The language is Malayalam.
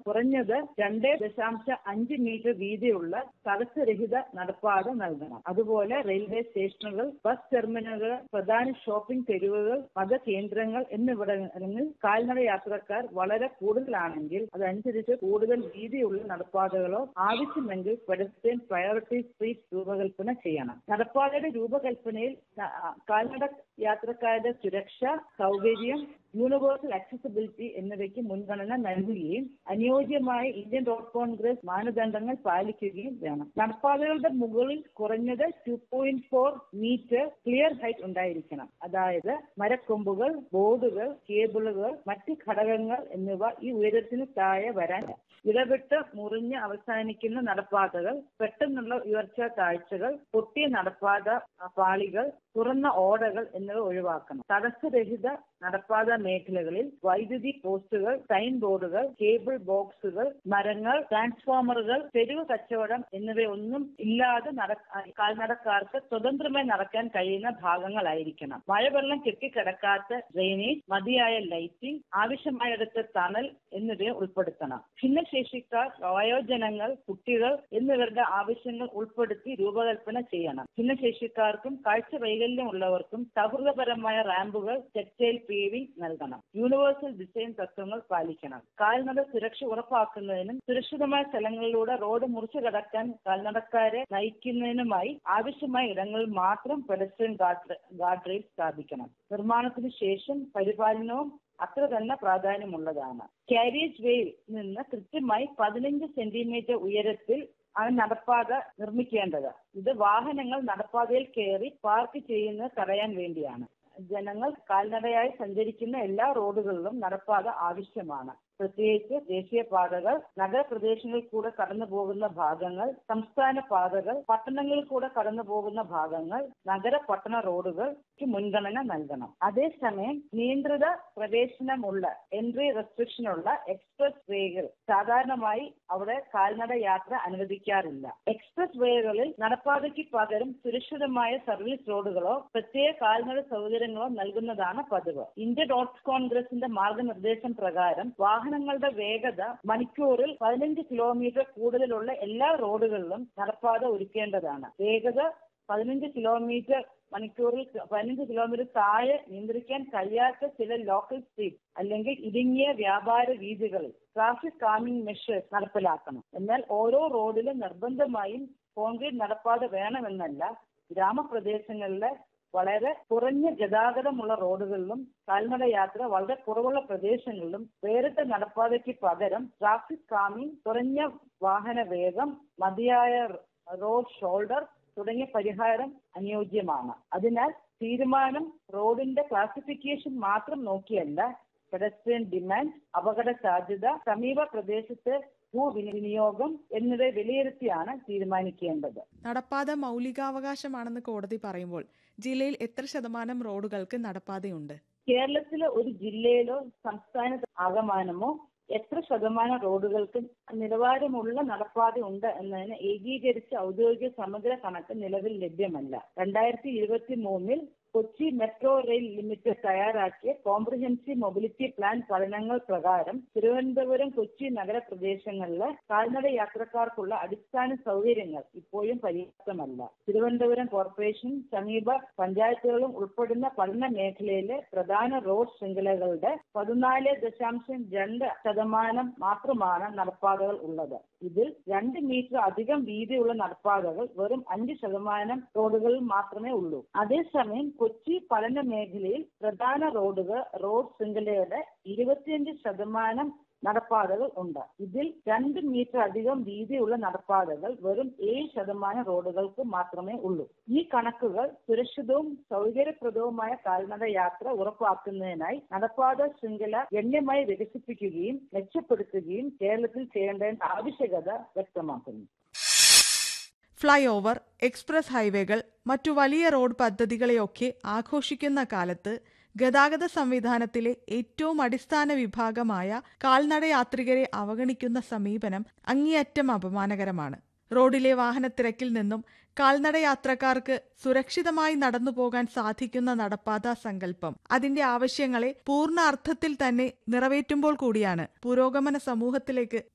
കുറഞ്ഞത് രണ്ട് ദശാംശം അഞ്ച് മീറ്റർ വീതിയുള്ള തടസ്സരഹിത നടപ്പാത നൽകണം അതുപോലെ റെയിൽവേ സ്റ്റേഷനുകൾ ബസ് ടെർമിനലുകൾ പ്രധാന ഷോപ്പിംഗ് തെരുവുകൾ മതകേന്ദ്രങ്ങൾ എന്നിവിടങ്ങളിൽ കാൽനട യാത്രക്കാർ വളരെ കൂടുതലാണെങ്കിൽ അതനുസരിച്ച് കൂടുതൽ വീതിയുള്ള നടപ്പാതകളോ ആവശ്യമെങ്കിൽ പെഡസ്ട്രിയൻ പ്രയോറിറ്റി സ്ട്രീറ്റ് രൂപകൽപ്പന ചെയ്യണം നടപ്പാതയുടെ രൂപകൽപ്പനയിൽ ന- കാൽനട യാത്രക്കാരുടെ സുരക്ഷ സൗകര്യം യൂണിവേഴ്സൽ അക്സസിബിലിറ്റി എന്നിവയ്ക്ക് മുൻഗണന നൽകുകയും അനുയോജ്യമായ ഇന്ത്യൻ റോഡ് കോൺഗ്രസ് മാനദണ്ഡങ്ങൾ പാലിക്കുകയും വേണം നടപ്പാതകളുടെ മുകളിൽ കുറഞ്ഞത് two point four metre clear height ഉണ്ടായിരിക്കണം അതായത് മരക്കൊമ്പുകൾ ബോർഡുകൾ കേബിളുകൾ മറ്റ് ഘടകങ്ങൾ എന്നിവ ഈ ഉയരത്തിന് താഴെ വരാൻ ഇടവിട്ട് മുറിഞ്ഞ് അവസാനിക്കുന്ന നടപ്പാതകൾ പെട്ടെന്നുള്ള ഉയർച്ച താഴ്ചകൾ പൊട്ടിയ നടപ്പാത ആ, പാളികൾ തുറന്ന ഓടകൾ എന്നിവ ഒഴിവാക്കണം തടസ്സരഹിത നടപ്പാത മേഖലകളിൽ വൈദ്യുതി പോസ്റ്റുകൾ സൈൻ ബോർഡുകൾ കേബിൾ ബോക്സുകൾ മരങ്ങൾ ട്രാൻസ്ഫോമറുകൾ തെരുവ് കച്ചവടം എന്നിവയൊന്നും ഇല്ലാതെ നട- കാൽനടക്കാർക്ക് സ്വതന്ത്രമായി നടക്കാൻ കഴിയുന്ന ഭാഗങ്ങളായിരിക്കണം മഴവെള്ളം കെട്ടിക്കിടക്കാത്ത ഡ്രെയിനേജ് മതിയായ ലൈറ്റിംഗ് ആവശ്യമായിടത്ത് തണൽ എന്നിവയെ ഉൾപ്പെടുത്തണം ഭിന്നശേഷിക്കാർ വയോജനങ്ങൾ കുട്ടികൾ എന്നിവരുടെ ആവശ്യങ്ങൾ ഉൾപ്പെടുത്തി രൂപകൽപ്പന ചെയ്യണം ഭിന്നശേഷിക്കാർക്കും കാഴ്ച വൈകല്യമുള്ളവർക്കും സൗഹൃദപരമായ റാമ്പുകൾ ടെക്സ്റ്റൈൽ പേവിംഗ് നൽകണം യൂണിവേഴ്സൽ ഡിസൈൻ തത്വങ്ങൾ പാലിക്കണം കാൽനട സുരക്ഷ ഉറപ്പാക്കുന്നതിനും സുരക്ഷിതമായ സ്ഥലങ്ങളിലൂടെ റോഡ് മുറിച്ചു കടക്കാൻ കാൽനടക്കാരെ നയിക്കുന്നതിനുമായി ആവശ്യമായ ഇടങ്ങളിൽ മാത്രം പെഡസ്ട്രിയൻ ഗാർഡ് ഗാർഡ് റെയിൽ സ്ഥാപിക്കണം നിർമ്മാണത്തിന് ശേഷം പരിപാലനവും അത്ര തന്നെ പ്രാധാന്യമുള്ളതാണ് കാരിയേജ് വേയിൽ നിന്ന് കൃത്യമായി പതിനഞ്ച് സെന്റിമീറ്റർ ഉയരത്തിൽ ആണ് നടപ്പാത നിർമ്മിക്കേണ്ടത് ഇത് വാഹനങ്ങൾ നടപ്പാതയിൽ കയറി പാർക്ക് ചെയ്യുന്നത് തടയാൻ വേണ്ടിയാണ് ജനങ്ങൾ കാൽനടയായി സഞ്ചരിക്കുന്ന എല്ലാ റോഡുകളിലും നടപ്പാത ആവശ്യമാണ് പ്രത്യേകിച്ച് ദേശീയപാതകൾ നഗരപ്രദേശങ്ങളിൽ കൂടെ കടന്നു പോകുന്ന ഭാഗങ്ങൾ സംസ്ഥാന പാതകൾ പട്ടണങ്ങളിൽ കൂടെ കടന്നു പോകുന്ന ഭാഗങ്ങൾ നഗര പട്ടണ റോഡുകൾക്ക് മുൻഗണന നൽകണം അതേസമയം നിയന്ത്രിത പ്രവേശനമുള്ള എൻട്രി റെസ്ട്രിക്ഷനുള്ള എക്സ്പ്രസ് വേകൾ സാധാരണമായി അവിടെ കാൽനട യാത്ര അനുവദിക്കാറില്ല എക്സ്പ്രസ് വേകളിൽ നടപ്പാതയ്ക്ക് പകരം സുരക്ഷിതമായ സർവീസ് റോഡുകളോ പ്രത്യേക കാൽനട സൗകര്യങ്ങളോ നൽകുന്നതാണ് പതിവ് ഇന്ത്യ റോഡ് കോൺഗ്രസിന്റെ മാർഗനിർദ്ദേശം പ്രകാരം വാഹനങ്ങളുടെ വേഗത മണിക്കൂറിൽ പതിനഞ്ച് കിലോമീറ്റർ കൂടുതലുള്ള എല്ലാ റോഡുകളിലും നടപ്പാത ഒരുക്കേണ്ടതാണ് വേഗത പതിനഞ്ച് കിലോമീറ്റർ മണിക്കൂറിൽ പതിനഞ്ച് കിലോമീറ്റർ താഴെ നിയന്ത്രിക്കാൻ കഴിയാത്ത ചില ലോക്കൽ സ്ട്രീറ്റ് അല്ലെങ്കിൽ ഇടുങ്ങിയ വ്യാപാര വീതികളിൽ ട്രാഫിക് കാമിംഗ് മെഷേഴ്സ് നടപ്പിലാക്കണം എന്നാൽ ഓരോ റോഡിലും നിർബന്ധമായും കോൺക്രീറ്റ് നടപ്പാത വേണമെന്നല്ല ഗ്രാമപ്രദേശങ്ങളിലെ വളരെ കുറഞ്ഞ ഗതാഗതമുള്ള റോഡുകളിലും കാൽനട യാത്ര വളരെ കുറവുള്ള പ്രദേശങ്ങളിലും വേറിട്ട നടപ്പാതയ്ക്ക് പകരം ട്രാഫിക് കാമിംഗ് കുറഞ്ഞ വാഹന വേഗം മതിയായ റോഡ് ഷോൾഡർ തുടങ്ങിയ പരിഹാരം അനുയോജ്യമാണ് അതിനാൽ തീരുമാനം റോഡിന്റെ ക്ലാസിഫിക്കേഷൻ മാത്രം നോക്കിയല്ല പെഡസ്ട്രിയൻ ഡിമാൻഡ് അപകട സാധ്യത സമീപ പ്രദേശത്തെ ഭൂവിനിയോഗം എന്നിവ വിലയിരുത്തിയാണ് തീരുമാനിക്കേണ്ടത് നടപ്പാത മൗലികാവകാശമാണെന്ന് കോടതി പറയുമ്പോൾ ജില്ലയിൽ എത്ര ശതമാനം റോഡുകൾക്ക് നടപ്പാതയുണ്ട് കേരളത്തിലെ ഒരു ജില്ലയിലോ സംസ്ഥാന ആകമാനമോ എത്ര ശതമാനം റോഡുകൾക്ക് നിലവാരമുള്ള നടപ്പാത ഉണ്ട് എന്നതിന് ഏകീകരിച്ച ഔദ്യോഗിക സമഗ്ര കണക്ക് നിലവിൽ ലഭ്യമല്ല രണ്ടായിരത്തി ഇരുപത്തി മൂന്നിൽ കൊച്ചി മെട്രോ റെയിൽ ലിമിറ്റഡ് തയ്യാറാക്കിയ കോംപ്രിഹെൻസീവ് മൊബിലിറ്റി പ്ലാൻ പഠനങ്ങൾ പ്രകാരം തിരുവനന്തപുരം കൊച്ചി നഗരപ്രദേശങ്ങളിലെ കാൽനട യാത്രക്കാർക്കുള്ള അടിസ്ഥാന സൗകര്യങ്ങൾ ഇപ്പോഴും പര്യാപ്തമല്ല തിരുവനന്തപുരം കോർപ്പറേഷൻ സമീപ പഞ്ചായത്തുകളും ഉൾപ്പെടുന്ന പഠന മേഖലയിലെ പ്രധാന റോഡ് ശൃംഖലകളുടെ പതിനാല് ദശാംശം രണ്ട് ശതമാനം മാത്രമാണ് നടപ്പാതകൾ ഉള്ളത് ഇതിൽ രണ്ട് മീറ്റർ അധികം വീതിയുള്ള നടപ്പാതകൾ വെറും അഞ്ച് ശതമാനം റോഡുകളിൽ മാത്രമേ ഉള്ളൂ അതേസമയം കൊച്ചി പഠന മേഖലയിൽ പ്രധാന റോഡുകൾ റോഡ് ശൃംഖലയുടെ ഇരുപത്തിയഞ്ച് ശതമാനം നടപ്പാതകൾ ഉണ്ട് ഇതിൽ രണ്ട് മീറ്റർ അധികം വീതിയുള്ള നടപ്പാതകൾ വെറും ഏഴ് ശതമാനം റോഡുകൾക്ക് മാത്രമേ ഉള്ളൂ ഈ കണക്കുകൾ സുരക്ഷിതവും സൗകര്യപ്രദവുമായ കാൽനട യാത്ര ഉറപ്പാക്കുന്നതിനായി നടപ്പാത ശൃംഖല ഗണ്യമായി വികസിപ്പിക്കുകയും മെച്ചപ്പെടുത്തുകയും കേരളത്തിൽ ചെയ്യേണ്ടതിന്റെ ആവശ്യകത വ്യക്തമാക്കുന്നു ഫ്ലൈ ഓവർ എക്സ്പ്രസ് ഹൈവേകൾ മറ്റു വലിയ റോഡ് പദ്ധതികളെയൊക്കെ ആഘോഷിക്കുന്ന കാലത്ത് ഗതാഗത സംവിധാനത്തിലെ ഏറ്റവും അടിസ്ഥാന വിഭാഗമായ കാൽനട യാത്രികരെ അവഗണിക്കുന്ന സമീപനം അങ്ങേയറ്റം അപമാനകരമാണ് റോഡിലെ വാഹനത്തിരക്കിൽ നിന്നും കാൽനട യാത്രക്കാർക്ക് സുരക്ഷിതമായി നടന്നു പോകാൻ സാധിക്കുന്ന നടപ്പാത സങ്കല്പം അതിന്റെ ആവശ്യങ്ങളെ പൂർണ്ണ അർത്ഥത്തിൽ തന്നെ നിറവേറ്റുമ്പോൾ കൂടിയാണ് പുരോഗമന സമൂഹത്തിലേക്ക്